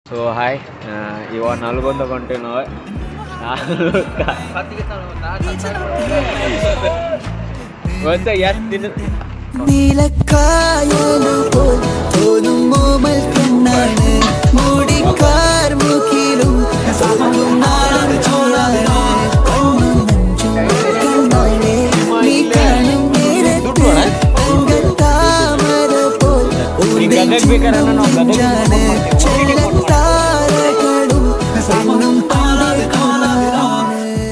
So hi ಇವಾಗ ನಲ್ಗೊಂದು ಗಂಟೆ ನಾವು ಗೊತ್ತ ಎಷ್ಟು ದಿನ നീലക്കായലു പോൽ തോന്നും മോമൽ കണ്ണാണ് മൂടിക്കാർ മുക്കിലും സാക്കും നാളം ചൂടാണ് കണ്ണും നെഞ്ചും കണ്ണാണ് നീ കാണും നേരത്ത് തങ്കത്താമര പോൽ ಈಗ ಗದಗ್ ಬೇಕಾರೆ ನಾವು ಗದಗ್ ാണ് ചെല്ലത്താരകളും പെണ്ണും പാലക്കാണ്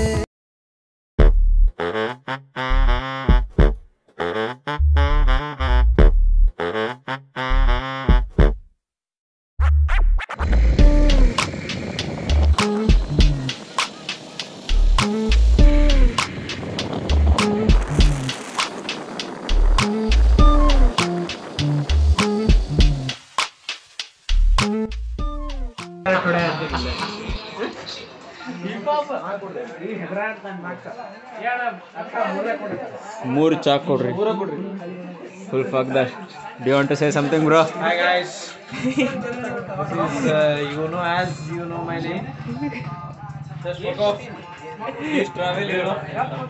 ಮೂರು ಚಾ ಕೊಡ್ರಿ ಫುಲ್ ಫಾಕ್ ದ ಡಿ want to say something bro Hi guys, this is uh, you know as you know my name. Just fuck off. Please travel, you know.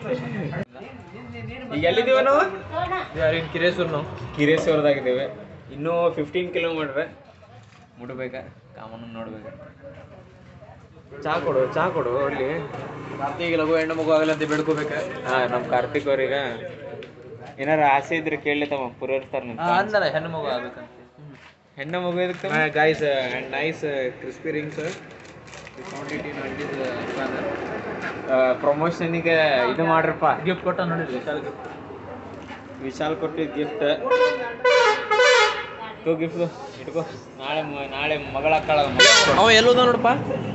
ಈಗ ಎಲ್ಲಿದ್ದೀವ ನಾವು We are in Kiresur now. ಕಿರೇಶ್ವರದಾಗಿದ್ದೇವೆ ಇನ್ನೂ ಫಿಫ್ಟೀನ್ ಕಿಲೋಮೀಟ್ರ್ ಮುಟ್ಬೇಕ ಕಾಮನ್ ನೋಡ್ಬೇಕು ಚಾ ಕೊಡು ಚಾ ಕೊಡು ಅಲ್ಲಿ ಕಾರ್ತಿಕ್ ಲಘು ಹೆಣ್ಣು ಮಗು ಆಗಲ್ಲ ಅಂತ ಬೇಡ್ಕೋಬೇಕ ಹಾ ನಮ್ಮ ಕಾರ್ತಿಕ್ ಅವ್ರೀಗ ಏನಾರ ಆಸೆ ಇದ್ರೆ ಕೇಳಲಿ ತಮ್ಮ ಪೂರೈಸ್ತಾರ ಅಂದಲ್ಲ ಹೆಣ್ಣು ಮಗು ಆಗ್ಬೇಕಂತ ಹೆಣ್ಣು ಮಗು ಇದಕ್ಕೆ guys and nice crispy rings found it in and is father ಪ್ರಮೋಷನಿಗೆ ಇದು ಮಾಡ್ರಪ್ಪ ಗಿಫ್ಟ್ ಕೊಟ್ಟ ನೋಡಿರಿ ವಿಶಾಲ್ ಗಿಫ್ಟ್ ವಿಶಾಲ್ ಕೊಟ್ಟಿದ್ದ ಗಿಫ್ಟ್ ತೋ ಗಿಫ್ಟ್ ಇಟ್ಕೋ ನಾಳೆ ಮ- ನಾಳೆ ಮಗಳ ಹಾಕಾಳ ಅವ ಎಲ್ಲೋದ ನೋಡಪ್ಪ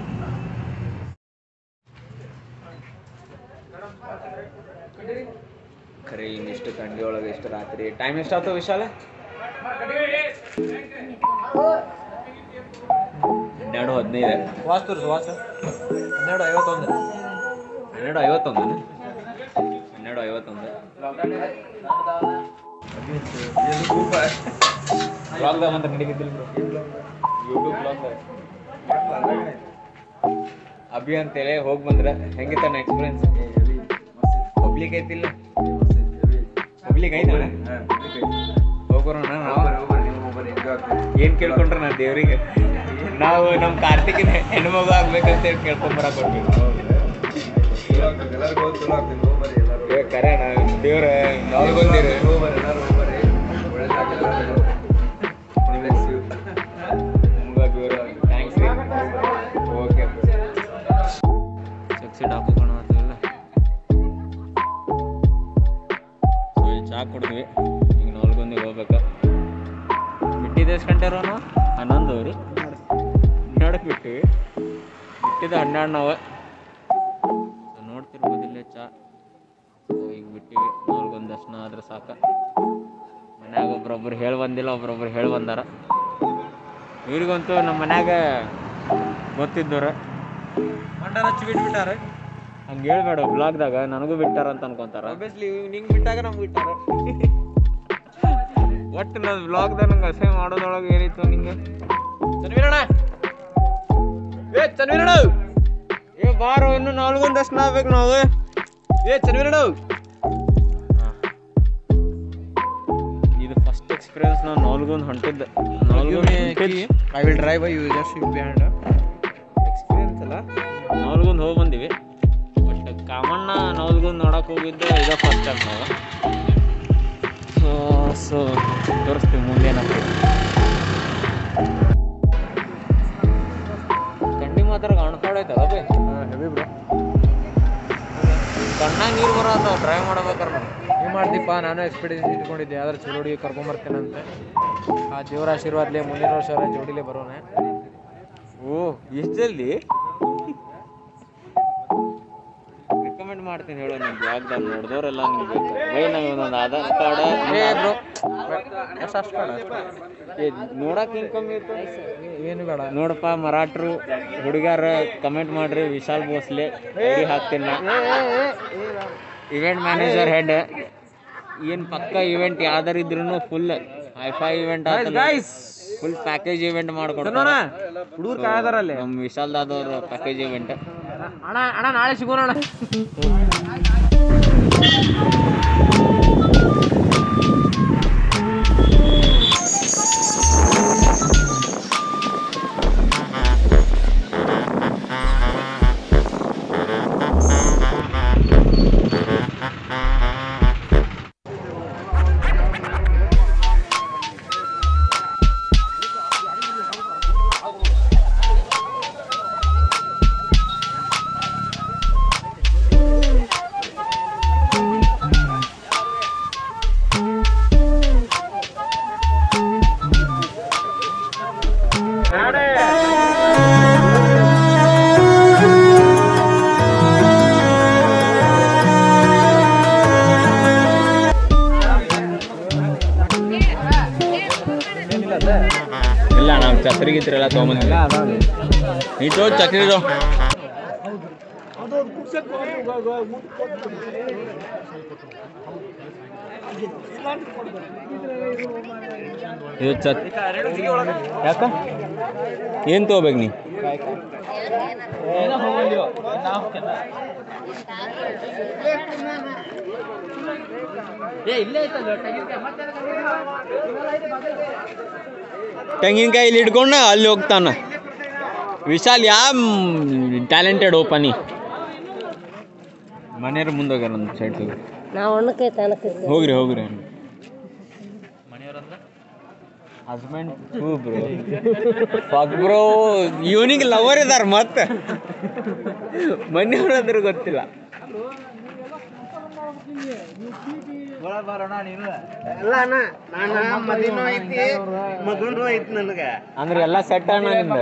ಖರೆ ಇನ್ನಿಷ್ಟು ಕಂಡಿ ಒಳಗೆ ಇಷ್ಟು ರಾತ್ರಿ ಟೈಮ್ ಎಷ್ಟಾಯ್ತು ವಿಶಾಲ ಹನ್ನೆರಡು ಹದಿನೈದು ವಾಸ್ ತೋರಿಸು ವಾಸ್ ಹನ್ನೆರಡು ಐವತ್ತೊಂದು ಹನ್ನೆರಡು ಐವತ್ತೊಂದು ಹನ್ನೆರಡು ಐವತ್ತೊಂದು ಬ್ಲಾಗ್ದಾಗ ಅಂತ ನಡೀತಿದ್ದಿಲ್ಲ ಯೂಟ್ಯೂಬ್ ಬ್ಲಾಗ್ದಾಗ ಅಭಿ ಅಂತೇಳಿ ಹೋಗಿ ಬಂದ್ರೆ ಹೆಂಗಿತ್ತ ಎಕ್ಸ್ಪೀರಿಯನ್ಸ್ ಪಬ್ಲಿಕ್ ಐತಿಲ್ಲ ಪಬ್ಲಿಕ್ ಐತಣ್ಣ ಹೋಗೋಣ ನಾವು ಏನ್ ಕೇಳ್ಕೊಂಡ್ರ ನಾ ದೇವ್ರಿಗೆ ನಾವು ನಮ್ಮ ಕಾರ್ತಿಕಿನ ಹೆಣ್ಮಗು ಆಗ್ಬೇಕಂತ ಹೇಳಿ ಕೇಳ್ಕೊಂಬರಕ್ ಕೊಡ್ತೀವಿ ಏ ಕರೆ ನಾ ದೇವ್ರ ನಾವು ಬಂದಿರಿ ನಿಮ್ಗೆ ದೇವ್ರ ಥ್ಯಾಂಕ್ಸ್ ರೀ ಓಕೆ ಸಕ್ಸಿಡ್ ಹಾಕೋಣ ಅಂತೀವಲ್ಲ ಸೊ ಇಲ್ಲಿ ಚಾ ಕುಡಿದ್ವಿ ಈಗ ನಾಲ್ಗೊಂದಿಗೆ ಹೋಗ್ಬೇಕು ಬಿಟ್ಟಿದ್ದು ಎಷ್ಟು ಗಂಟೆ ಇರೋನು ಹನ್ನೊಂದು ರೀ ಹನ್ನೆರಡಕ್ಕೆ ಬಿಟ್ಟಿವಿ ಬಿಟ್ಟಿದ್ದು ಹನ್ನೆರಡು ನಾವು ಸೊ ನೋಡ್ತಿರ್ಬೋದು ಇಲ್ಲೇ ಚಾ ಸೊ ಈಗ ಬಿಟ್ಟಿವಿ ನಾಲ್ಗೊಂದು ದರ್ಶನ ಆದ್ರೆ ಸಾಕ ಮನ್ಯಾಗ ಒಬ್ರೊಬ್ರು ಹೇಳಿ ಬಂದಿಲ್ಲ ಒಬ್ರೊಬ್ರು ಹೇಳಿ ಬಂದಾರ ಇವ್ರಿಗಂತೂ ನಮ್ಮ ಮನ್ಯಾಗ ಗೊತ್ತಿದ್ದವ್ರು ಮಂಡನ ಹಚ್ಚಿ ಬಿಟ್ಬಿಟ್ಟಾರೆ ಹಂಗೆ ಹೇಳ್ಬೇಡ ಬ್ಲಾಗ್ದಾಗ ನನಗೂ ಬಿಟ್ಟಾರ ಅಂತ ಅನ್ಕೊಂತಾರ ಆಬ್ವಿಯಸ್ಲಿ ನಿಂಗೆ ಬಿಟ್ಟಾಗ ನಮ್ಗೆ ಬಿಟ್ಟಾರೆ ಒಟ್ಟು ನಾನು ಬ್ಲಾಗ್ದಾಗ ನಂಗೆ ಅಸಹ್ಯ ಮಾಡೋದ್ರೊಳಗೆ ಏನಿತ್ತು ನಿಂಗೆ ಚನ್ವೀರಣ್ಣ ಏ ಚನ್ವೀರಣ್ಣ ಏ ಬಾರೋ ಇನ್ನು ನಾಲ್ಗೊಂದು ದರ್ಶನ ಆಗ್ಬೇಕು ನಾವು ಏ ಚನ್ವೀರಣ್ಣ ಇದು ಫಸ್ಟ್ ಎಕ್ಸ್ಪೀರಿಯನ್ಸ್ ನಾವು ನಾಲ್ಗೊಂದು ಹೊಂಟಿದ್ದೆ ನಾಲ್ಗೊಂದು I will drive you just you behind experience ಅಲ್ಲ ನಾಲ್ಗೊಂದು ಹೋಗಿ ಬಂದಿವಿ ಬಟ್ ಕಾಮಣ್ಣ ನಾಲ್ಗೊಂದು ನೋಡಕ್ಕೆ ಹೋಗಿದ್ದೆ ಇದೇ ಫಸ್ಟ್ ಟೈಮ್ ನಾವು ಸೊ ಸೊ ತೋರಿಸ್ತೀವಿ ಮುಂದೆ ಏನಾಗ್ತದೆ ಕಂಡಿ ಮಾತ್ರ ಕಾಣ್ತಾಡೈತಲ್ಲ ಬೈ ಹೆವಿ ಬ್ರೋ ಕಣ್ಣಾಗ ನೀರು ಬರೋದು ಡ್ರೈವ್ ಮಾಡ್ಬೇಕಾರೆ ನಾವು ಏನು ಮಾಡ್ತೀಪ್ಪ ನಾನು ಎಕ್ಸ್ಪೀರಿಯನ್ಸ್ ಇಟ್ಕೊಂಡಿದ್ದೆ ಯಾವ್ದಾರು ಚಲೋ ಹುಡುಗಿ ಕರ್ಕೊಂಬರ್ತೇನಂತೆ ಆ ದೇವರ ಆಶೀರ್ವಾದ್ಲೆ ಮುಂದಿನ ವರ್ಷ ಜೋಡಿಲೆ ಬರೋಣ ಓ ಎಷ್ಟು ಜಲ್ದಿ ರೆಕಮೆಂಡ್ ಮಾಡ್ತೀನಿ ಹೇಳು ನನ್ನ ಬ್ಲಾಗ್ದಾಗ ನೋಡಿದವರೆಲ್ಲ ನಿಮ್ಗೆ ಬೇಕು ಬೈ ನಾವು ಒಂದೊಂದು ಆಧಾರ್ ಕಾರ್ಡ್ ಏ ಬ್ರೋ ಎಷ್ಟು ಅಷ್ಟು ಬೇಡ ಏ ನೋಡಕ್ಕೆ ಹಿಂಗೆ ಕಮ್ಮಿ ಇತ್ತು ಏನು ಬೇಡ ನೋಡಪ್ಪ ಮರಾಠರು ಹುಡುಗಾರ ಕಮೆಂಟ್ ಮಾಡ್ರಿ ವಿಶಾಲ್ ಭೋಸ್ಲೆ ಐಡಿ ಹಾಕ್ತೀನಿ ನಾ ಇವೆಂಟ್ ಮ್ಯಾನೇಜರ್ ಹೆಡ್ ಏನು ಪಕ್ಕ ಇವೆಂಟ್ ಯಾವ್ದಾರು ಇದ್ರೂ full hi fi event guys full package event ಮಾಡ್ಕೊಡ್ತಾರೆ ನೋಡ ಹುಡುಗರು ಕಾಯ್ದಾರಲ್ಲಿ ನಮ್ಮ ವಿಶಾಲ್ ದಾದವ್ರ ಪ್ಯಾಕೇಜ್ ಇವೆಂಟ್ ಅಣ್ಣ ಅಣ್ಣ ನಾಳೆ ಸಿಗೋಣ ಅಣ್ಣ ಇಲ್ಲ ನಾವು ಛತ್ರಿ ಗಿತ್ರಿ ಎಲ್ಲ ತೊಗೊಂಬಂದಿಲ್ಲ ಇಟ್ಟು ಚಕ್ರಿದು ಇದು ಛತ್ ಯಾಕ ಏನು ತೊಗೋಬೇಕು ನೀ ತೆಂಗಿನಕಾಯಿ ಇಲ್ಲಿ ಹಿಡ್ಕೊಂಡು ಅಲ್ಲಿ ಹೋಗ್ತಾನ ವಿಶಾಲ್ ಯಾ ಟ್ಯಾಲೆಂಟೆಡ್ ಓಪನಿ ಮನೆಯವ್ರ ಮುಂದೆ ಹೋಗ್ಯಾರ ಒಂದು ಸೈಡ್ ತೆಗ್ದು ನಾವು ಒಣಕೈ ತನಕ ಹೋಗ್ರಿ ಹೋಗ್ರಿ husband who bro fuck bro ಇವನಿಗೆ ಲವರ್ ಇದಾರ ಮತ್ತೆ ಮನೆಯವ್ರ ಅದ್ರ ಗೊತ್ತಿಲ್ಲ ಅಲ್ಲ ಅಣ್ಣ ನಾನು ಮದಿನೂ ಐತಿ ಮಗನೂ ಐತಿ ನನಗೆ ಅಂದ್ರೆ ಎಲ್ಲ ಸೆಟ್ ಅಣ್ಣ ನಿಂದ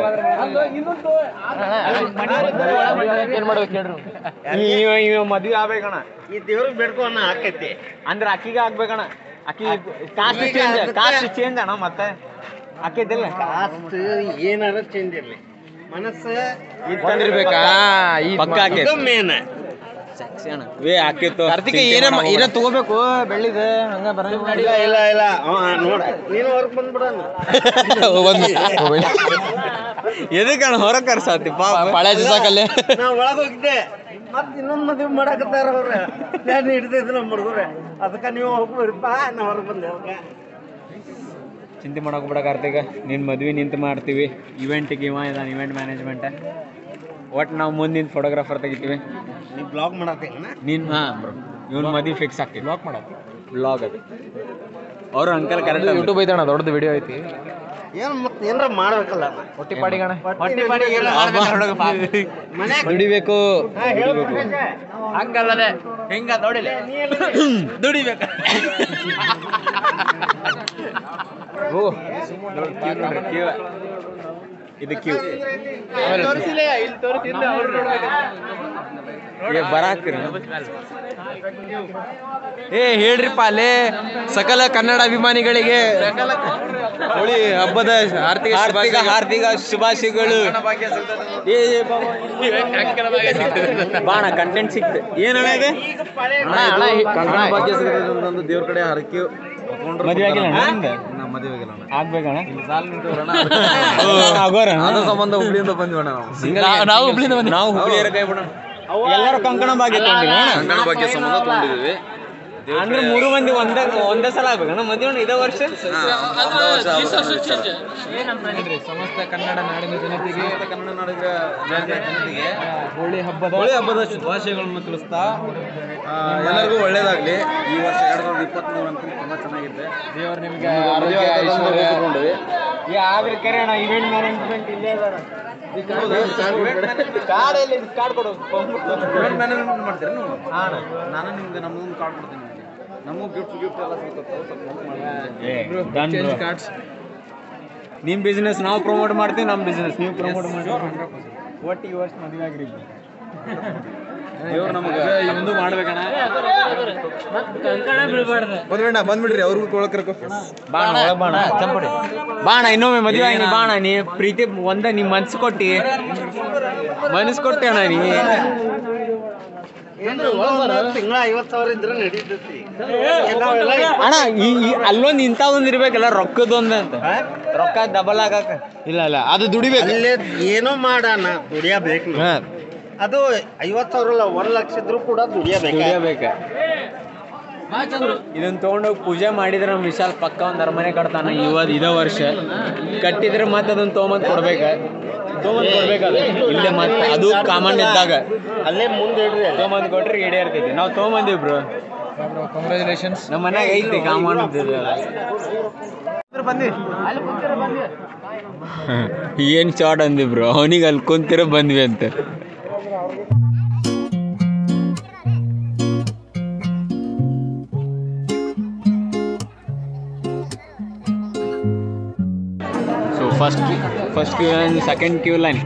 ಏನ್ ಮಾಡ್ಬೇಕು ಹೇಳ್ರಿ ಇವ ಇವ ಮದ್ವೆ ಆಗ್ಬೇಕಣ್ಣ ಈ ದೇವ್ರಿಗೆ ಬೇಡ್ಕೊ ಅಣ್ಣ ಆಕೈತಿ ಅಂದ್ರೆ ಅಕ್ಕಿಗೆ ಆಗ್ಬೇಕಣ್ಣ ಅಕ್ಕಿ ಕಾಸ್ಟ್ ಚೇಂಜ್ ಕಾಸ್ಟ್ ಚೇಂಜ್ ಅಣ್ಣ ಮತ್ತೆ ಅಕ್ಕಿದಿಲ್ಲ ಕಾಸ್ಟ್ ಏನಾರ ಚೇಂಜ್ ಇರ್ಲಿ ಮನಸ್ಸು ಇರ್ಬೇಕಾ ಪಕ್ಕ ಇದು ಮೇನ್ ಸೆಕ್ಸಿ ಅಣ್ಣ ವೇ ಹಾಕಿತ್ತು ಕಾರ್ತಿಕ ಏನ ಏನ ತಗೋಬೇಕು ಬೆಳ್ಳಿದ ಹಂಗ ಬರಂಗ ಇಲ್ಲ ಇಲ್ಲ ಇಲ್ಲ ಅವ ನೋಡ ನೀನು ಹೊರಗೆ ಬಂದ್ಬಿಡಣ ಎದಕ್ಕಣ್ಣ ಹೊರ ಕರ್ಸಾತಿ ಪಾಪ ಪಾಳೆ ಸಾಕಲ್ಲೇ ನಾ ಒಳಗೆ ಹೋಗಿದ್ದೆ ಮತ್ ಇನ್ನೊಂದ್ ಮದ್ವೆ ಮಾಡಕತ್ತಾರ ಅವ್ರ ನಾನು ಹಿಡ್ದಿದ್ರು ನಮ್ಮ ಹುಡುಗರು ಅದಕ್ಕೆ ನೀವು ಹೋಗ್ಬಿಡ್ರಪ್ಪ ನಾ ಹೊರಗೆ ಬಂದೆ ಅದಕ್ಕೆ ಚಿಂತೆ ಮಾಡಕ್ ಬಿಡ ಕಾರ್ತಿಕ ನಿನ್ ಮದ್ವಿ ನಿಂತು ಮಾಡ್ತೀವಿ ಇವೆಂಟಿಗೆ ಇವ ಇದಾನ ಇವೆಂಟ್ ಮ್ಯಾನೇಜ್ಮೆಂಟ್ ಒಟ್ ನಾವು ಮುಂದಿನ ಫೋಟೋಗ್ರಾಫರ್ ತೆಗಿತೀವಿ ನೀವು ಬ್ಲಾಗ್ ಮಾಡತ್ತೀನ ನೀನ್ ಹಾ ಬ್ರೋ ಇವನ್ ಮದ್ವಿ ಫಿಕ್ಸ್ ಆಗ್ತೀವಿ ಬ್ಲಾಗ್ ಮಾಡಕ್ಕೆ ಬ್ಲಾಗ್ ಅದು ಅವ್ರ ಅಂಕಲ್ ಕರೆಕ್ಟ್ ಯೂಟ್ಯೂಬ್ ಐತಣ್ಣ ದೊಡ್ಡದು ವಿಡಿಯೋ ಐತಿ ಏನ್ ಮತ್ತೆ ಏನಾರ ಮಾಡ್ಬೇಕಲ್ಲ ಹೊಟ್ಟಿ ಪಾಡಿಗಣ ಹೊಟ್ಟಿ ಪಾಡಿಗೆ ಎಲ್ಲ ಮನ್ಯಾಗ ದುಡಿಬೇಕು ಹಾ, ಹೇಳ್ಬಿಡ್ಬೇಕು. ಹಂಗಲ್ಲದೆ ಹೆಂಗ ನೋಡಿಲ್ಲ ದುಡಿಬೇಕು ಓ ಕ್ಯೂ ಇದು ಕ್ಯೂ ಬರಾಕ್ತೀರ ಏ ಹೇಳ್ರಿಪ್ಪ ಅಲ್ಲೇ ಸಕಲ ಕನ್ನಡ ಅಭಿಮಾನಿಗಳಿಗೆ ಹೋಳಿ ಹಬ್ಬದ ಆರ್ಥಿಕ ಹಾರ್ದಿಕ ಹಾರ್ದಿಕ ಶುಭಾಶಯಗಳು ಏ ಏ ಬಾಬಾ. ಬಾಣ ಕಂಟೆಂಟ್ ಸಿಕ್ತು ಏನಣ್ಣ ಇದೆ ಕನ್ನಡ ಭಾಗ್ಯ ದೇವ್ರ ಕಡೆ ಹರಕೆ ಮದುವೆ ಆಗಿಲ್ಲ ಅಣ್ಣ ನಮ್ಮ ಮದುವೆ ಆಗಿಲ್ಲ ಆಗ್ಬೇಕಣ್ಣ ಸಾಲ ನಿಂತವ್ರಣ ಆಗೋರ ಅದ್ರ ಸಂಬಂಧ ಹುಬ್ಳಿಯಿಂದ ಬಂದಿವಣ್ಣ ನಾವು ನಾವು ಹುಬ್ಳಿಂದ ಬಂದ್ವಿ. ನಾವು ಹುಬ್ಳಿಯರ ಕೈ ಬಿಡೋಣ ಎಲ್ಲರೂ ಕಂಕಣ ಭಾಗ್ಯ ತಗೊಂಡಿವಿ ಕನ್ನಡ ಭಾಗ್ಯ ಸಂಬಂಧ ತೊಗೊಂಡಿದ್ದೀವಿ ಅಂದ್ರೆ ಮೂರು ಮಂದಿ ಒಂದೇ ಒಂದೇ ಸಲ ಆಗ್ಬೇಕಣ್ಣ ಮದುವೆ ಇದೇ ವರ್ಷ ಸಮಸ್ತ ಕನ್ನಡ ನಾಡಿನ ಜನತೆಗೆ ಕನ್ನಡ ನಾಡಿಗ ಜನತೆಗೆ ಹೋಳಿ ಹಬ್ಬದ ಹೋಳಿ ಹಬ್ಬದ ಶುಭಾಶಯಗಳನ್ನು ತಿಳಿಸ್ತಾ ಆ, ಎಲ್ಲರಿಗೂ ಒಳ್ಳೇದಾಗ್ಲಿ ಈ ವರ್ಷ ಎರಡ್ ಸಾವಿರದ ಇಪ್ಪತ್ಮೂರು ಅಂತ ತುಂಬಾ ಚೆನ್ನಾಗಿದೆ ದೇವರು ನಿಮ್ಗೆ ಆರೋಗ್ಯ ಐಶ್ವರ್ಯ ಈ ಆಗ್ರಿ ಕರೆ ಅಣ್ಣ ಇವೆಂಟ್ ಮ್ಯಾನೇಜ್ಮೆಂಟ್ ಇಲ್ಲೇ ಇದಾರ ಕಾರ್ಡ್ ಎಲ್ಲಿ ಕಾರ್ಡ್ ಕೊಡು ಇವೆಂಟ್ ಮ್ಯಾನೇಜ್ಮೆಂಟ್ ಮಾಡ್ತೀರಿ ನೀವು ನಾನು ನಿಮ್ಗೆ ನಮ್ಮದೊಂದು ಕಾರ್ಡ್ ಕೊಡ್ತೀನಿ ನಿಮಗೆ ನಮಗೂ ಗಿಫ್ಟ್ ಗಿಫ್ಟ್ ಎಲ್ಲ ಸಿಗುತ್ತೆ ಸ್ವಲ್ಪ help ಮಾಡಿ ಕಾರ್ಡ್ಸ್ ನಿಮ್ ಬಿಸ್ನೆಸ್ ನಾವು ಪ್ರಮೋಟ್ ಮಾಡ್ತೀವಿ ನಮ್ಮ ಬಿಸ್ನೆಸ್ ನೀವು ಪ್ರಮೋಟ್ ಮಾಡಿ ಒಟ್ಟು ಈ ವರ್ಷ ಮದುವೆ ಆಗ್ರಿ ದೇವ್ರು ನಮಗೆ ಒಂದು ಮಾಡ್ಬೇಕಣ್ಣ ಬಂದ್ಬಿಡ ಬಂದ್ಬಿಡ್ರಿ ಅವ್ರಿಗೂ ತೊಳಕರ್ಕೊ ಬಾಣ ಒಳಗ್ ಬಾಣ ಚಂಪಡಿ ಬಾಣ ಇನ್ನೊಮ್ಮೆ ಮದುವೆ ಆಗಿ ಬಾಣ ನೀ ಪ್ರೀತಿ ಒಂದ ನೀ ಮನ್ಸು ಕೊಟ್ಟಿ ಮನಸ್ಸು ಕೊಟ್ಟೆ ಅಣ್ಣ ನೀ ತಿಂಗಳ ಐವತ್ತು ಸಾವಿರ ಇದ್ರೆ ನಡೀತೈತಿ ಅಣ್ಣ ಈ ಈ- ಅಲ್ಲೊಂದು ಇಂಥ ಒಂದು ಇರ್ಬೇಕಲ್ಲ ರೊಕ್ಕದೊಂದು ಅಂತ ರೊಕ್ಕ ಡಬಲ್ ಆಗಾಕ ಇಲ್ಲ ಇಲ್ಲ ಅದು ದುಡಿಬೇಕು ಅಲ್ಲೇ ಏನೋ ಮಾಡೋಣ ದುಡಿಯಬೇಕು ಅದು ಐವತ್ತು ಸಾವಿರ ಅಲ್ಲ ಒಂದ್ ಲಕ್ಷ ಇದ್ರು ಕೂಡ ದುಡಿಯಬೇಕು ದುಡಿಯಬೇಕ ಇದನ್ನ ತಗೊಂಡೋಗಿ ಪೂಜೆ ಮಾಡಿದ್ರೆ ನಮ್ಮ ವಿಶಾಲ್ ಪಕ್ಕ ಒಂದು ಅರಮನೆ ಕಟ್ತಾನ ಇವತ್ತು ಇದೇ ವರ್ಷ ಕಟ್ಟಿದ್ರೆ ಮತ್ತೆ ಅದನ್ನ ತೊಗೊಂಬಂದು ಕೊಡ್ಬೇಕ ತೊಗೊಂಬಂದು ಕೊಡ್ಬೇಕದ ಇಲ್ಲೇ ಮತ್ತೆ ಅದು ಕಾಮನ್ ಇದ್ದಾಗ ಅಲ್ಲೇ ಮುಂದೆ ಇಡ್ರಿ ತೊಗೊಂಬಂದು ಕೊಟ್ರೆ ಎಡೆ ಇರ್ತೈತಿ ನಾವು ತೊಗೊಂಬಂದಿವಿ ಬ್ರೋ ಕಂಗ್ರ್ಯಾಚುಲೇಷನ್ಸ್ ನಮ್ಮ ಮನ್ಯಾಗ ಐತಿ ಕಾಮನ್ ಏನ್ ಶಾರ್ಟ್ ಅಂದಿ ಬ್ರೋ ಅವನಿಗೆ ಅಲ್ಲಿ ಕುಂತಿರ ಬಂದ್ವಿ ಅಂತ so first first queue line second queue line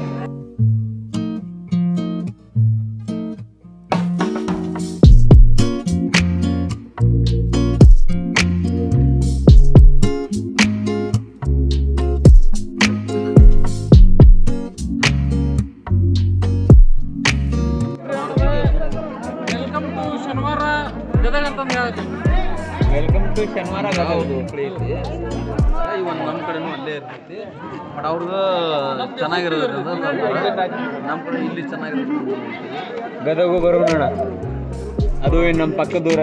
welcome to ಶನಿವಾರ ಇವನ್ ನಮ್ಮ ಕಡೆನೂ ಅಲ್ಲೇ ಇರ್ತೈತಿ ಬಟ್ ಅವ್ರದ್ದು ಚೆನ್ನಾಗಿರೋದ್ರಿಂದ ನಮ್ಮ ಕಡೆ ಇಲ್ಲಿ ಚೆನ್ನಾಗಿರೋದು ಗದಗು ಬರೋಣ ಅದು ಏನ್ ನಮ್ಮ ಪಕ್ಕ ದೂರ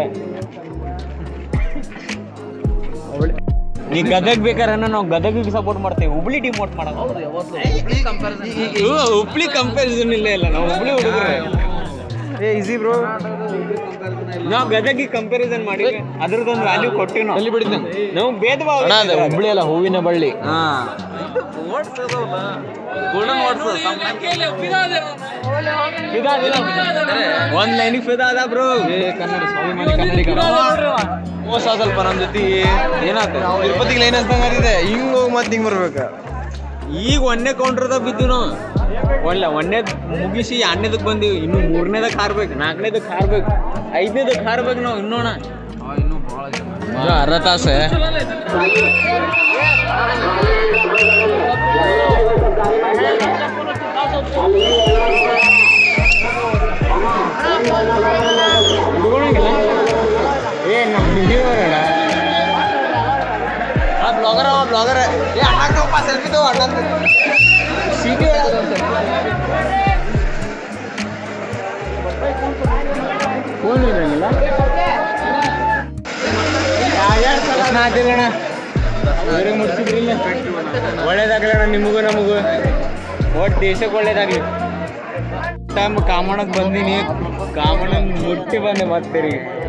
ನೀ ಗದಗ್ ಬೇಕಾರೆ ನಾವು ಗದಗಿಗೆ ಸಪೋರ್ಟ್ ಮಾಡ್ತೇವೆ ಹುಬ್ಳಿ ಟೀಮ್ ಔಟ್ ಮಾಡೋದು ಹುಬ್ಳಿ ಕಂಪ್ಯಾರಿಸನ್ ಇಲ್ಲೇ ಇಲ್ಲ ನಾವು ಹುಬ್ಳಿ ಹುಡುಗರು ಏ ಈಸಿ ಬ್ರೋ ನಾವು ಗದಗಿಗೆ ಕಂಪ್ಯಾರಿಸನ್ ಮಾಡಿ ಅದ್ರದ್ದೊಂದು ವ್ಯಾಲ್ಯೂ ಕೊಟ್ಟಿವಿ ನಾವು ಎಲ್ಲಿ ಬಿಡಿದ್ನ ನಾವು ಭೇದ ಭಾವ ಅಣ್ಣ ಅದು ಹುಬ್ಳಿ ಅಲ್ಲ ಹೂವಿನ ಬಳ್ಳಿ ಗೋಲ್ಡನ್ ವಾಟ್ಸ್ ಒಂದ್ ಲೈನಿಗೆ ಫಿದಾ ಅದ ಬ್ರೋ ಕನ್ನಡ ಸ್ವಾಭಿಮಾನಿ ಕನ್ನಡಿಗ ಮೋಸ ಸ್ವಲ್ಪ ನಮ್ಮ ಜೊತೆ ಏನಾತ ತಿರುಪತಿಗೆ ಲೈನ್ ಅಂತ ಇದೆ ಹಿಂಗ್ ಹೋಗಿ ಮತ್ತೆ ಹಿಂಗ್ ಬರ್ಬೇಕು ಈಗ ಒಂದನೇ ಕೌಂಟ್ರದಾಗ ಬಿದ್ದು ನಾವು ಒಳ್ಳೆ ಒಂದನೇ ಮುಗಿಸಿ ಎರಡನೇದಕ್ಕೆ ಬಂದೀವಿ ಇನ್ನು ಮೂರನೇದಕ್ಕೆ ಹಾರ್ಬೇಕು ನಾಲ್ಕನೇದಕ್ಕೆ ಹಾರ್ಬೇಕು ಐದನೇದಕ್ಕೆ ಹಾರ್ಬೇಕು ನಾವು ಇನ್ನೋಣ ಇನ್ನೂ ಭಾಳ ಅರ್ಧ ತಾಸ ಹುಡುಗಣಂಗಿಲ್ಲ ಏ ನಮ್ಮ ವಿಡಿಯೋ ಬರೋಣ ಬ್ಲಾಗರ್ ಅವ ಬ್ಲಾಗರ್ ಏ ಅಣ್ಣ ಸೆಲ್ಫಿ ತಗೋ ಅಣ್ಣ ಸಿಟಿ ಫೋನ್ ಇರಂಗಿಲ್ಲ ಹಾಕಿದ್ರಣ ಅವ್ರಿಗೆ ಮುಟ್ಸಿದ್ರಿಲ್ಲ ಒಳ್ಳೇದಾಗ್ಲಿ ಅಣ್ಣ ನಿಮಗೂ ನಮಗೂ ಒಟ್ಟು ದೇಶಕ್ಕೆ ಒಳ್ಳೇದಾಗ್ಲಿ ಟೈಮ್ ಕಾಮಣಕ್ಕೆ ಬಂದೀನಿ ಕಾಮಣ್ಣನ ಮುಟ್ಟಿ ಬಂದೆ ಮತ್ತೆ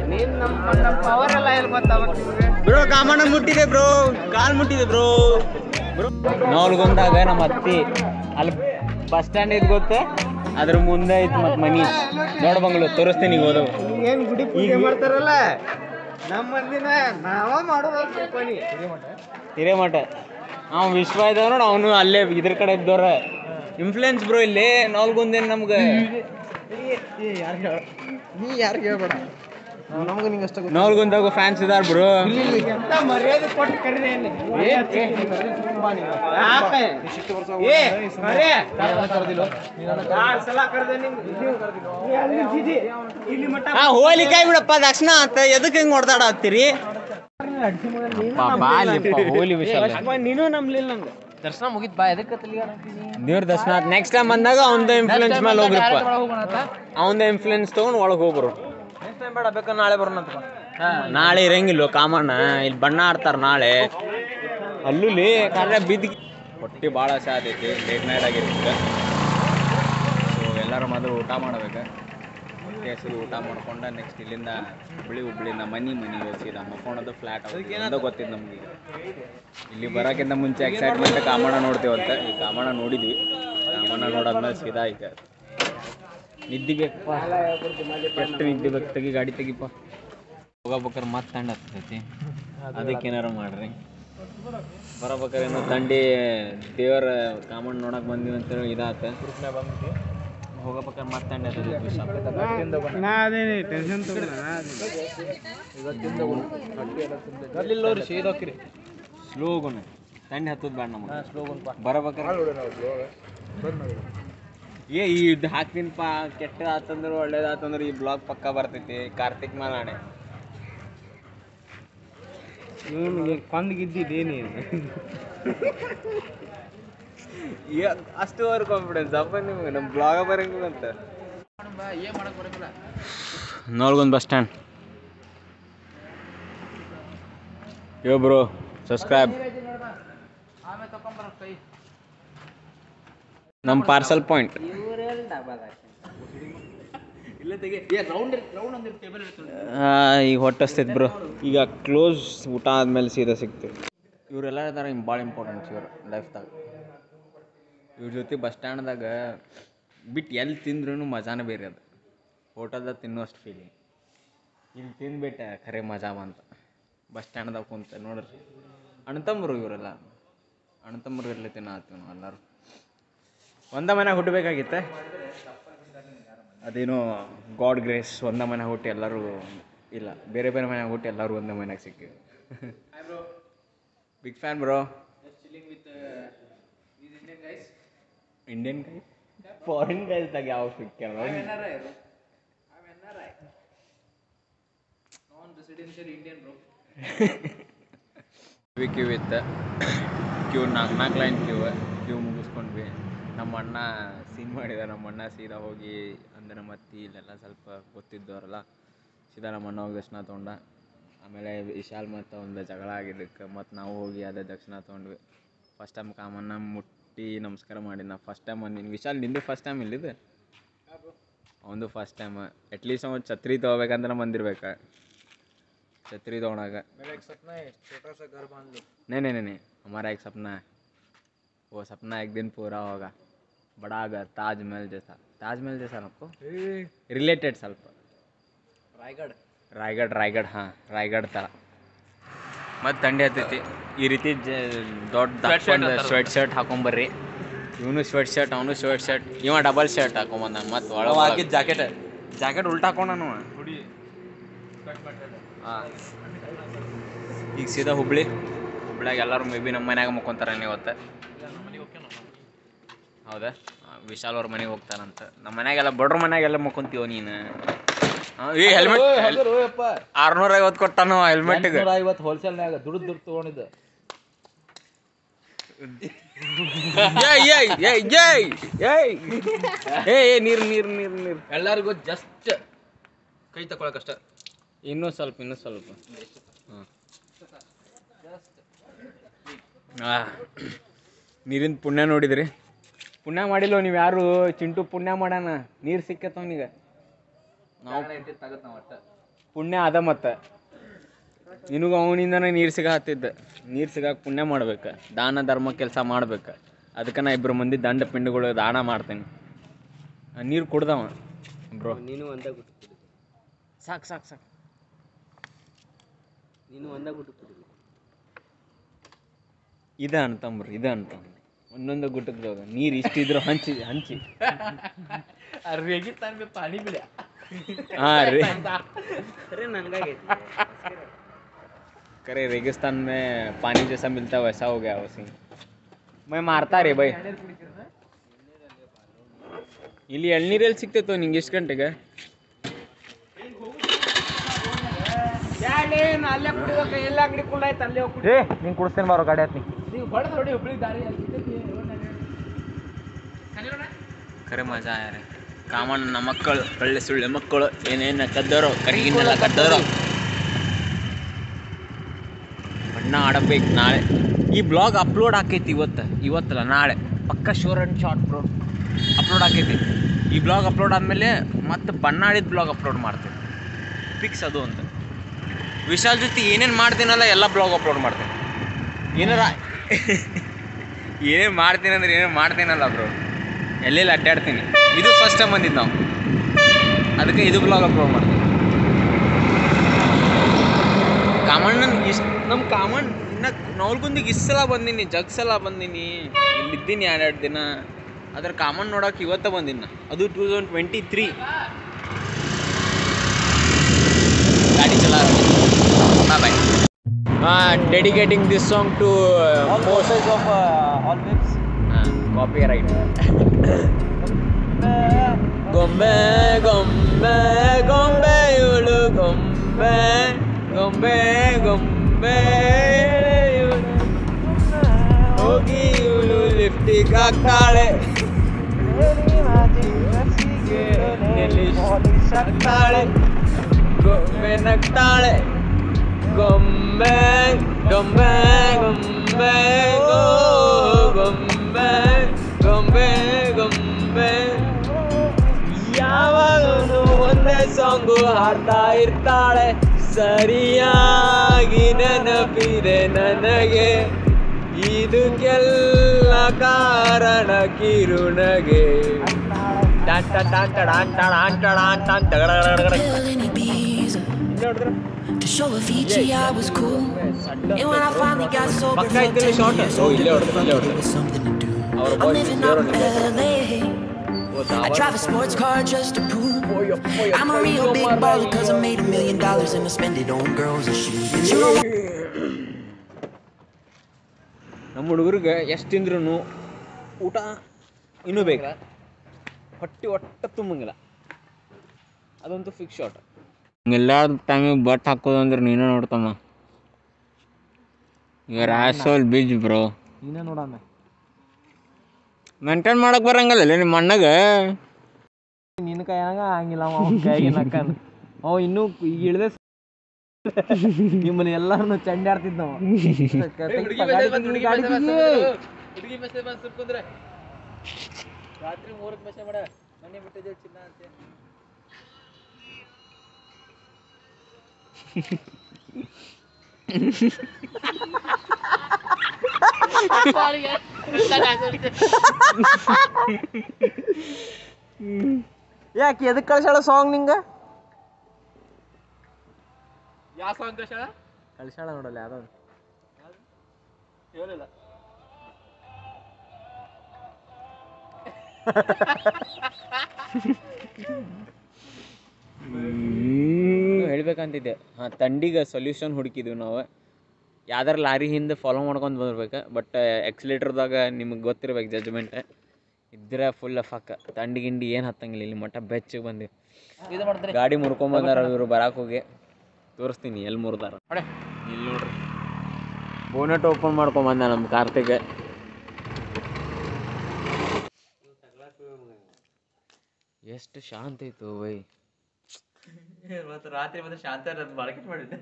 ಬ್ರೋ ಕಾಮಣ್ಣ ಮುಟ್ಟಿದೆ ಬ್ರೋ ಕಾಲ್ ಮುಟ್ಟಿದೆ ಬ್ರೋ ಬ್ರೋ ನಾಲ್ಗೊಂದಾಗ ನಮ್ಮ ಅತ್ತಿ ಅಲ್ಲಿ ಬಸ್ ಸ್ಟ್ಯಾಂಡ್ ಐತ್ ಗೊತ್ತ ಅದ್ರ ಮುಂದೆ ಐತ್ ಮತ್ ಮನಿ ದೊಡ್ಡ ಬಂಗ್ಳು ತೋರಿಸ್ತೀನಿ ಈಗ ಹೋದವು ಏನ್ ಗುಡಿ ಪೂಜೆ ಮಾಡ್ತಾರಲ್ಲ ನಮ್ಮ ಮಂದಿನ ನಾವ ಮಾಡೋದು ಹಿರೇಮಠ ಅವ ವಿಶ್ವ ಇದ್ದಾವ ನೋಡು ಅವನು ಅಲ್ಲೇ ಇದ್ರ ಕಡೆ ಇದ್ದವ್ರ ಇನ್ಫ್ಲೂಯೆನ್ಸ್ ಬ್ರೋ ಇಲ್ಲಿ ನಾಲ್ಗೊಂದೇನು ನಮ್ಗೆ ನೀ ಯಾರಿಗೆ ಹೇಳ್ಬೇಡ ನಮ್ಗೆ ನಿಂಗೆ ಅಷ್ಟ ನಾಲ್ಗೊಂದಾಗ ಫ್ಯಾನ್ಸ್ ಇದಾರ ಬ್ರೋ ಎಂತ ಮರ್ಯಾದೆ ಕೊಟ್ಟು ಕರೀರಿ ಹಾ ಹೋಲಿ ಕೈ ಬಿಡಪ್ಪ ದಕ್ಷಿಣ ಅಂತ ಎದಕ್ಕೆ ಹಿಂಗ್ ಹೊಡ್ದಾಡ ಹತ್ತೀರಿ ಹೋಲಿ ವಿಷಯ ನೀನು ನಂಬ್ಲಿಲ್ಲ ನಂಗೆ ದರ್ಶನ ಮುಗಿತ್ ಬಾ ಎದಕ್ಕೆ ದೇವ್ರ ದರ್ಶನ ನೆಕ್ಸ್ಟ್ ಟೈಮ್ ಬಂದಾಗ ಅವಂದ ಇನ್ಫ್ಲೂಯೆನ್ಸ್ ಮೇಲೆ ಹೋಗ್ರಿಪ್ಪ ಅವಂದ ಇನ್ಫ್ಲೂಯೆನ್ಸ್ ತಗೊಂಡು ಒಳಗೆ ಹೋಗ್ರು ನೆಕ್ಸ್ಟ್ ಟೈಮ್ ಬೇಡ ಬೇಕಾದ್ರೆ ನಾಳೆ ಬರೋಣ ಅಂತ ನಾಳೆ ಇರಂಗಿಲ್ಲ ಕಾಮಣ್ಣ ಇಲ್ಲಿ ಬಣ್ಣ ಆಡ್ತಾರ ನಾಳೆ ಅಲ್ಲೂ ಕಾರ್ಯ ಬಿದ್ದು ಹೊಟ್ಟೆ ಭಾಳ ಸಾಧ್ಯತೆ ಲೇಟ್ ನೈಟ್ ಆಗಿರುತ್ತೆ ಸೊ ಎಲ್ಲರೂ ಮೊದಲು ಊಟ ಮಾಡ್ಬೇಕು ಹೊಟ್ಟೆ ಹಸಿರು ಊಟ ಮಾಡ್ಕೊಂಡು ನೆಕ್ಸ್ಟ್ ಇಲ್ಲಿಂದ ಹುಬ್ಳಿ ಹುಬ್ಳಿಂದ ಮನಿ ಮನಿ ಸೀದಾ ಮಕ್ಕೊಳೋದು ಫ್ಲಾಟ್ ಅಂತ ಗೊತ್ತಿದ್ದು ನಮ್ಗೆ ಈಗ. ಇಲ್ಲಿ ಬರೋಕ್ಕಿಂತ ಮುಂಚೆ ಎಕ್ಸೈಟ್ಮೆಂಟ್ ಕಾಮಣ್ಣ ನೋಡ್ತೀವಂತ ಈ ಕಾಮಣ್ಣ ನೋಡಿದ್ವಿ ಕಾಮಣ್ಣ ನೋಡಾದ್ಮೇಲೆ ಸೀದಾ ಈಗ ನಿದ್ದೆ ಬೇಕಪ್ಪ ಎಷ್ಟು ನಿದ್ದೆ ಬೇಕು ತೆಗಿ ಗಾಡಿ ತೆಗಿಪ್ಪ ಹೋಗಬೇಕಾರೆ ಮತ್ತೆ ತಂಡ ಹತ್ತೈತಿ ಅದಕ್ಕೆ ಏನಾರ ಮಾಡ್ರಿ ಬರಬೇಕಾರೆ ಏನೋ ತಂಡಿ ದೇವರ ಕಾಮಣ್ಣ ನೋಡಕ್ ಬಂದಿವಿ ಅಂತ ಇದಾತ ಹೋಗಬೇಕಾರೆ ಮತ್ತೆ ತಂಡ ಬರ್ಲಿಲ್ಲ ಸೀದೋಕ್ರಿ ಸ್ಲೋಗುನ ತಂಡಿ ಹತ್ತದ ಬೇಡ ನಮಗೆ ಬರಬೇಕಾರೆ ಏ ಇದು ಹಾಕ್ತೀನಿಪ್ಪ ಕೆಟ್ಟ ಆತಂದ್ರೆ ಒಳ್ಳೇದಾತಂದ್ರೆ ಈ ಬ್ಲಾಗ್ ಪಕ್ಕ ಬರ್ತೈತಿ ಕಾರ್ತಿಕ್ ಮಾಲಾಣೆ ಇವನಿಗೆ ಕೊಂದ್ಗಿದ್ದಿದ್ದೇನೆ ಅಷ್ಟು ಓವರ್ ಕಾನ್ಫಿಡೆನ್ಸ್ ಅಪ್ಪ ನಿಮ್ಗೆ ನಮ್ಮ ಬ್ಲಾಗ ಬರಂಗಿಲ್ಲ ಅಂತ ನೋಲ್ಗೊಂದು bus stand yo bro subscribe ನಮ್ಮ ಪಾರ್ಸಲ್ ಪಾಯಿಂಟ್ ಈಗ ಹೊಟ್ಟಸ್ತೈತೆ ಬ್ರೋ ಈಗ ಕ್ಲೋಸ್ ಊಟ ಆದ್ಮೇಲೆ ಸೀದಾ ಸಿಗ್ತೀವಿ ಇವರೆಲ್ಲ ಇದಾರೆ ಭಾಳ ಇಂಪಾರ್ಟೆಂಟ್ಸ್ ಇವರು ಲೈಫ್ದಾಗ ಇವ್ರ ಜೊತೆ ಬಸ್ ಸ್ಟ್ಯಾಂಡ್ದಾಗ ಬಿಟ್ಟು ಎಲ್ಲಿ ತಿಂದ್ರೂ ಮಜಾನೇ ಬೇರೆ ಅದು ಹೋಟೆಲ್ದಾಗ ತಿನ್ನೋಷ್ಟು ಫೀಲಿಂಗ್ ಇಲ್ಲಿ ತಿಂದ್ಬಿಟ್ಟೆ ಖರೆ ಮಜಾ ಬಂತ ಬಸ್ ಸ್ಟ್ಯಾಂಡ್ದಾಗ ಕುಂತ ನೋಡ್ರಿ ಅಣ್ತಂಬರು ಇವರೆಲ್ಲ ಅಣ್ತಂಬರು ಇರಲಿ ತಿನ್ನತ್ತೀವಿ ನಾವು ಎಲ್ಲರೂ ಒಂದ ಮನೆ ಹುಟ್ಟಬೇಕಾಗಿತ್ತೆ ಅದೇನೋ ಗಾಡ್ ಗ್ರೇಸ್ ಒಂದ ಮನೆ ಹುಟ್ಟಿ ಎಲ್ಲರೂ ಇಲ್ಲ ಬೇರೆ ಬೇರೆ ಮನೆ ಹುಟ್ಟಿ ಎಲ್ಲರೂ ಒಂದೇ ಮನೆಗೆ ಸಿಕ್ಕಿವಿ big fan bro Indian guy foreign ಗೈಸ್ದಾಗ ಯಾವ ಸಿಕ್ಕ್ಯಾರ ಕ್ಯೂ ಕ್ಯೂ ಇತ್ತು ಕ್ಯೂ ನಾಲ್ಕು ನಾಲ್ಕು ಲೈನ್ ಕ್ಯೂ ಕ್ಯೂ ಮುಗಿಸ್ಕೊಂಡ್ವಿ ನಮ್ಮ ಅಣ್ಣ ಸೀನ್ ಮಾಡಿದ ನಮ್ಮ ಅಣ್ಣ ಸೀದಾ ಹೋಗಿ ಅಂದ್ರೆ ಮತ್ತೆ ಇಲ್ಲೆಲ್ಲ ಸ್ವಲ್ಪ ಗೊತ್ತಿದ್ದವರಲ್ಲ ಸೀದಾ ನಮ್ಮ ಅಣ್ಣ ಹೋಗಿ ದರ್ಶನ ತೊಗೊಂಡ ಆಮೇಲೆ ವಿಶಾಲ್ ಮತ್ತು ಒಂದು ಜಗಳ ಆಗಿದ್ದಕ್ಕೆ ಮತ್ತು ನಾವು ಹೋಗಿ ಅದೇ ದಕ್ಷಿಣ ತೊಗೊಂಡ್ವಿ ಫಸ್ಟ್ ಟೈಮ್ ಕಾಮನ್ನ ಮುಟ್ಟಿ ನಮಸ್ಕಾರ ಮಾಡಿ ನಾ ಫಸ್ಟ್ ಟೈಮ್ ನೀನು ವಿಶಾಲ್ ನಿಂದು ಫಸ್ಟ್ ಟೈಮ್ ಇಲ್ಲಿದೆ ಅವನದು ಫಸ್ಟ್ ಟೈಮ್ ಅಟ್ಲೀಸ್ಟ್ ಅವ್ನು ಛತ್ರಿ ತೊಗೋಬೇಕಂದ್ರೆ ಬಂದಿರ್ಬೇಕು छतरी दौड़ागा मेरा एक सपना है छोटा सा घर बांध लो नहीं नहीं नहीं नहीं हमारा एक सपना है वो सपना एक दिन पूरा होगा बड़ा घर ताजमहल जैसा ताजमहल जैसा ना आपको रिलेटेड ಸ್ವಲ್ಪ रायगढ़ ರಾಯಗಢ ರಾಯಗಢ ಹಾಂ ರಾಯಗಢ ಥರ ಮತ್ತು ಥಂಡಿ ಹತ್ತೈತಿ ಈ ರೀತಿ ಜ ದೊಡ್ಡ ಸ್ವೆಟ್ ಶರ್ಟ್ ಹಾಕೊಂಬರ್ರಿ ಇವನು ಸ್ವೆಟ್ ಶರ್ಟ್ ಅವನು ಸ್ವೆಟ್ ಶರ್ಟ್ ಇವ ಡಬಲ್ ಶರ್ಟ್ ಹಾಕೊಂಬಂದ ಮತ್ತು ಒಳಗೆ ಜಾಕೆಟ್ ಜಾಕೆಟ್ ಉಲ್ಟಾ ಹಾಕೊಂಡನು ಹಾಂ ಈಗ ಸೀದಾ ಹುಬ್ಳಿ ಹುಬ್ಳ್ಯಾಗ ಎಲ್ಲರೂ ಮೇ ಬಿ ನಮ್ಮ ಮನ್ಯಾಗ ಮುಕ್ಕೊಂತಾರ ಇವತ್ತು ಹೌದಾ ಆ, ವಿಶಾಲ್ ಅವ್ರ ಮನೆಗೆ ಹೋಗ್ತಾರಂತ ನಮ್ಮ ಮನ್ಯಾಗೆಲ್ಲ ಬಡ್ರ ಮನ್ಯಾಗೆಲ್ಲ ಮುಕ್ಕೊಂತೀವ ನೀನು ಆ, ಈ ಹೆಲ್ಮೆಟ್ ಆರ್ನೂರ ಐವತ್ತು ಕೊಟ್ಟಾನು ಹೆಲ್ಮೆಟ್ಗೆ ಐವತ್ತು ಹೋಲ್ಸೇಲ್ನಾಗ ದುಡ್ಡು ದುಡ್ಡು ತೊಗೊಂಡಿದ್ದೆ ಏಯ್ ಏಯ್ ಏಯ್ ಏಯ್ ಏಯ್ ಏಯ್ ಏಯ್ ನೀರು ನೀರು ನೀರು ನೀರು ಎಲ್ಲರಿಗೂ ಜಸ್ಟ್ ಕೈ ತಗೊಳಕಷ್ಟ ಇನ್ನೂ ಸ್ವಲ್ಪ ಇನ್ನೂ ಸ್ವಲ್ಪ ಹಾಂ ನೀರಿನ ಪುಣ್ಯ ನೋಡಿದ್ರಿ ಪುಣ್ಯ ಮಾಡಿಲ್ಲ ನೀವು ಯಾರು ಚಿಂಟು ಪುಣ್ಯ ಮಾಡ್ಯಾನ ನೀರು ಸಿಕ್ಕತ್ತ ಅವನಿಗೆ ನಾವು ತಗತ್ ನಾವು ಒಟ್ಟ ಪುಣ್ಯ ಅದ ಮತ್ತೆ ನಿನಗೂ ಅವನಿಂದನೇ ನೀರು ಸಿಗತ್ತಿದ್ದ ನೀರು ಸಿಗಾಕ ಪುಣ್ಯ ಮಾಡ್ಬೇಕು ದಾನ ಧರ್ಮ ಕೆಲಸ ಮಾಡ್ಬೇಕು ಅದಕ್ಕೆ ನಾ ಇಬ್ಬರು ಮಂದಿ ದಂಡ ಪಿಂಡಗಳು ದಾನ ಮಾಡ್ತೀನಿ ನೀರು ಕುಡ್ದವ ಬ್ರೋ ನೀನು ಒಂದ ಗುಟ್ಟು ಸಾಕು ಸಾಕು ಸಾಕು ನೀನು ಒಂದ ಗುಟ್ಟು ಕುಡಿದು ಇದ ಅಂತಂಬ್ರಿ ಇದ ಅಂತ ಒಂದೊಂದು ಗುಟ್ಟಕ್ದಾಗ ನೀರು ಇಷ್ಟಿದ್ರು ಹಂಚಿ ಹಂಚಿ ರೇಗಿತ್ತಾನ ಬಿ ಪಾನಿ ಬಿಡ ಹಾಂ ರೀ ಸರಿ ನನ್ಗಾಗೈತಿ करे रेगिस्तान में पानी जैसा मिलता है वैसा हो गया वो सीन मैं मारता रೇ ಬೈ ಇಲ್ಲಿ ಎಳ್ನೀರಲ್ಲಿ ಸಿಗ್ತೈತೋ ನಿಂಗೆ ಎಷ್ಟು ಗಂಟೆಗೆ ಅಲ್ಲೇ ಕುಡಿಬೇಕು ಎಲ್ಲ ಅಂಗಡಿ ಕುಳ್ಳ ಆಯ್ತು ಅಲ್ಲೇ ಹೋಗಿ ಏ ನಿಂಗೆ ಕುಡಿಸ್ತೇನೆ ಬಾರೋ ಗಾಡಿ ಹತ್ನಿ ನೀವು ಬಡ ನೋಡಿ ಹುಬ್ಳಿ ದಾರಿ ಖರೆ ಮಜಾ ಆಯ ರೀ ಕಾಮಣ್ಣ ಮಕ್ಕಳು ಒಳ್ಳೆ ಸುಳ್ಳೆ ಮಕ್ಕಳು ಏನೇನು ಕದ್ದರೋ ಕರಿಗಿನ್ನೆಲ್ಲ ಕದ್ದರೋ ಬಣ್ಣ ಆಡಬೇಕು ನಾಳೆ ಈ ಬ್ಲಾಗ್ ಅಪ್ಲೋಡ್ ಆಕೈತಿ ಇವತ್ತು ಇವತ್ತಲ್ಲ ನಾಳೆ ಪಕ್ಕ ಶೋರ್ ಆ್ಯಂಡ್ ಶಾರ್ಟ್ ಬ್ರೋ ಅಪ್ಲೋಡ್ ಆಕೈತಿ ಈ ಬ್ಲಾಗ್ ಅಪ್ಲೋಡ್ ಆದಮೇಲೆ ಮತ್ತೆ ಬಣ್ಣ ಆಡಿದ ಬ್ಲಾಗ್ ಅಪ್ಲೋಡ್ ಮಾಡ್ತೀನಿ ಫಿಕ್ಸ್ ಅದು ಅಂತ ವಿಶಾಲ್ ಜೊತೆ ಏನೇನು ಮಾಡ್ತೀನಲ್ಲ ಎಲ್ಲ ಬ್ಲಾಗ್ ಅಪ್ಲೋಡ್ ಮಾಡ್ತೀನಿ ಏನಾರ ಏನೇನು ಮಾಡ್ತೀನಿ ಅಂದ್ರೆ ಏನೇನು ಮಾಡ್ತೀನಲ್ಲ ಬ್ರೋ ಎಲ್ಲೆಲ್ಲಿ ಅಡ್ಡಾಡ್ತೀನಿ ಇದು ಫಸ್ಟ್ ಟೈಮ್ ಬಂದಿದ್ದು ನಾವು ಅದಕ್ಕೆ ಇದು ಬ್ಲಾಗ್ ಅಪ್ಲೋಡ್ ಮಾಡ್ತೀನಿ ಕಾಮಣ್ಣನ ಇಷ್ಟು ನಮ್ಮ ಕಾಮಣ್ಣ ಇನ್ನ ನವಲ್ಗುಂದಿಗೆ ಇಷ್ಟು ಸಲ ಬಂದೀನಿ ಜಗ್ ಸಲ ಬಂದೀನಿ ಇಲ್ಲಿದ್ದೀನಿ ಎರಡೆರಡು ದಿನ ಅದ್ರ ಕಾಮಣ್ಣ ನೋಡಕ್ಕೆ ಇವತ್ತ ಬಂದಿನಿ ನಾ. ಅದು ಟೂ ತೌಸಂಡ್ ಟ್ವೆಂಟಿ ತ್ರೀ ಗಾಡಿ ಚಲಾ ಬಾಯ್ ಹಾಂ dedicating this song to all all ವೆಬ್ಸ್ ಕಾಪಿ ರೈಟ್ ಗೊಂಬೆ ಗೊಂಬೆ ಗೊಂಬೆ ಇವಳು ಗೊಂಬೆ ಗೊಂಬೆ ಗೊಂಬೆ ಇವ್ಳು. ಹೋಗಿ ಇವಳು ಲಿಫ್ಟಿಗೆ ಹಾಕ್ತಾಳೆ ನಗ್ತಾಳೆ ಗೊಂಬೆ ನಗ್ತಾಳೆ ಗೊಂಬೆ ಗೊಂಬೆ ಗೊಂಬೆ ಗೋ ಗೊಂಬೆ ಗೊಂಬೆ ಗೊಂಬೆ ಯಾವಾಗಲೂ ಒಂದೇ ಸಾಂಗು ಹಾಡ್ತಾ ಇರ್ತಾಳೆ ಸರಿಯಾಗಿ ನೆನಪಿದೆ ನನಗೆ ಇದಕ್ಕೆಲ್ಲ ಕಾರಣ ಕಿರುನಗೆ ಟಾಂಟ ಟಾಂಟ ಟಾಂಟ ಟಾಂಟ ಟಾಂಟ ಅಂತ ಗಡಗಡಗಡಗಡ. Bill in Ibiza. To show Avicii I was cool. And when I finally got sober ಪಕ್ಕ for ಇದ್ದಲ್ಲಿ 10 ಶಾರ್ಟ್ years, ಓ ಇಲ್ಲೇ ಹೊಡೆದು ಇಲ್ಲೇ it ಹೊಡೆದು was something to do. ಅವ್ರ I'm bye living out in LA. I drive a sports car just to prove I'm a real big baller cause I made a million dollars and I spend it on girls and shoes. But you know ನಮ್ಮ ಹುಡುಗರಿಗೆ ಎಷ್ಟು ತಿಂದ್ರೂ ಊಟ ಇನ್ನೂ ಬೇಕು ಹೊಟ್ಟೆ ಒಟ್ಟ ತುಂಬಂಗಿಲ್ಲ ಅದಂತೂ ಫಿಕ್ಸ್ ಶಾಟ್ ಎಲ್ಲ ಟೈಮಿಗೆ ಬಟ್ ಹಾಕೋದು ಅಂದ್ರೆ ನೀನೇ ನೋಡ್ತಮ್ಮ ಇವ್ರ ಆಸೋಲ್ ಬೀಜ್ ಬ್ರೋ ನೀನೇ ನೋಡಮ್ಮ ಮೇಂಟೈನ್ ಮಾಡಕ್ ಬರಂಗಲ್ಲ ನಿಮ್ಮ ಅಣ್ಣಗ ನಿನ್ನ ಕೈಯಾಗ ಹಂಗಿಲ್ಲ ಅವ ಅವ್ನ ಕೈಗೆ ನಕ್ಕನ್ ಅವ ಇನ್ನೂ ಈಗ ಇಳ್ದೆ ನಿಮ್ಮನ್ನ ಎಲ್ಲಾರನ್ನು ಚಂಡಾಡ್ತಿದ್ದ ಅವ ರಾತ್ರಿ ಮೂರಕ್ಕೆ ಮೆಸೇಜ್ ಮಾಡ ಮನೆ ಬಿಟ್ಟಿದ್ದೆ ಚಿನ್ನ ಅಂತೆ ಯಾಕೆ ಎದಕ್ಕೆ ಕಳ್ಸಾಳ ಸಾಂಗ್ ನಿಂಗ ಯಾವ ಸಾಂಗ್ ಕಳ್ಸಾಳ ಕಳ್ಸಾಳ ನೋಡಲ್ಲ ಯಾವ್ದೋ ಹೇಳಿಲ್ಲ ಹೇಳ್ಬೇಕಂತಿದ್ದೆ ಹಾಂ ತಂಡಿಗೆ ಸೊಲ್ಯೂಷನ್ ಹುಡುಕಿದ್ವಿ ನಾವು ಯಾವ್ದಾರ ಲಾರಿ ಹಿಂದೆ ಫಾಲೋ ಮಾಡ್ಕೊಂಡು ಬಂದಿರ್ಬೇಕು ಬಟ್ ಎಕ್ಸಿಲೇಟರ್ದಾಗ ನಿಮಗೆ ಗೊತ್ತಿರ್ಬೇಕು ಜಜ್ಮೆಂಟ್ ಇದ್ರೆ ಫುಲ್ ಫಕ್ ತಂಡಿ ಗಿಂಡಿ ಏನು ಹತ್ತಂಗಿಲ್ಲ ಇಲ್ಲಿ ಮಟ್ಟ ಬೆಚ್ಚಗೆ ಬಂದಿವಿ ಇದು ಮಾಡಿದ್ರೆ ಗಾಡಿ ಮುರ್ಕೊಂಬಂದಾರ ಇವರು ಬರಾಕ್ ಹೋಗಿ ತೋರಿಸ್ತೀನಿ ಎಲ್ಲಿ ಮುರ್ದಾರ ಇಲ್ಲಿ ನೋಡ್ರಿ ಬೋನೆಟ್ ಓಪನ್ ಮಾಡ್ಕೊಂಬಂದ ನಮ್ಮ ಕಾರ್ತಿಕ್ ಎಷ್ಟು ಶಾಂತ ಐತು ಬೈ ಇವತ್ತು ರಾತ್ರಿ ಮತ್ತೆ ಶಾಂತ ನನ್ನ ಮಾರ್ಕೆಟ್ ಮಾಡಿದ್ದೆ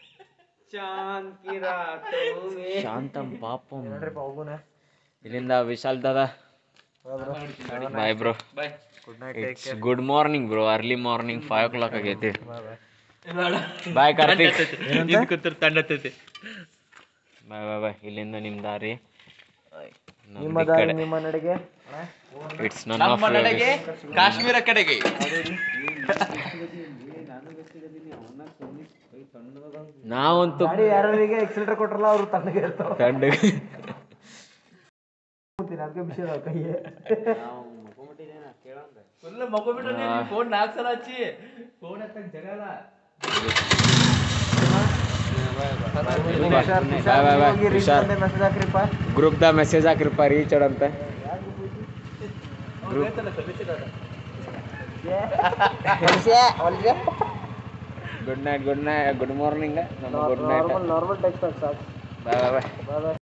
ಶಾಂತ ಪಾಪಂ ಇಲ್ಲಿಂದ ವಿಶಾಲ್ ದಾದ ಬಾಯ್ bro it's good morning bro early morning five o'clock ಆಗೈತಿ ಬಾಯ್ ಕಾರ್ತಿಕ್ ತಂಡತೈತಿ ಬಾಯ್ ಬಾಯ್ ಬಾಯ್ ಇಲ್ಲಿಂದ ನಿಮ್ಮ ದಾರಿ ನಿಮ್ಮ ದಾರಿ ನಿಮ್ಮ ನಡೆಗೆ ಇಟ್ಸ್ ನನ್ ಆಫ್ ಕಾಶ್ಮೀರ ಕಡೆಗೆ ನಾವಂತೂ ಗಾಡಿ ಯಾರಿಗೆ ಎಕ್ಸಿಲೇಟರ್ ಕೊಟ್ರಲ್ಲ ಅವ್ರು ತಣ್ಣಗೆ ಇರ್ತಾವ ತಂಡ ಅದಕ್ಕೆ ಬಿಸಿ ಅದಾವ ಕೈಯೇ ಫುಲ್ ಮಕ್ಕೊಂಬಿಟ್ಟು ಫೋನ್ ನಾಲ್ಕು ಸಲ ಹಚ್ಚಿ ಫೋನ್ ಎತ್ತಕ್ ಜಗಲ್ಲ ಬಾಯ್ ಬಾಯ್ ಬಾಯ್ ಹುಷಾರ್ ಮೆಸೇಜ್ ಹಾಕ್ರಿಪ್ಪ ಗ್ರೂಪ್ದಾಗ ಮೆಸೇಜ್ ಹಾಕ್ರಿಪ್ಪ ರೀಚ್ ಅಂತ good night good night good morning ನಮ್ಮ good night normal normal text ಸಾಕು ಬಾಯ್ ಬಾಯ್ ಬಾಯ್ ಬಾಯ್ ಬಾಯ್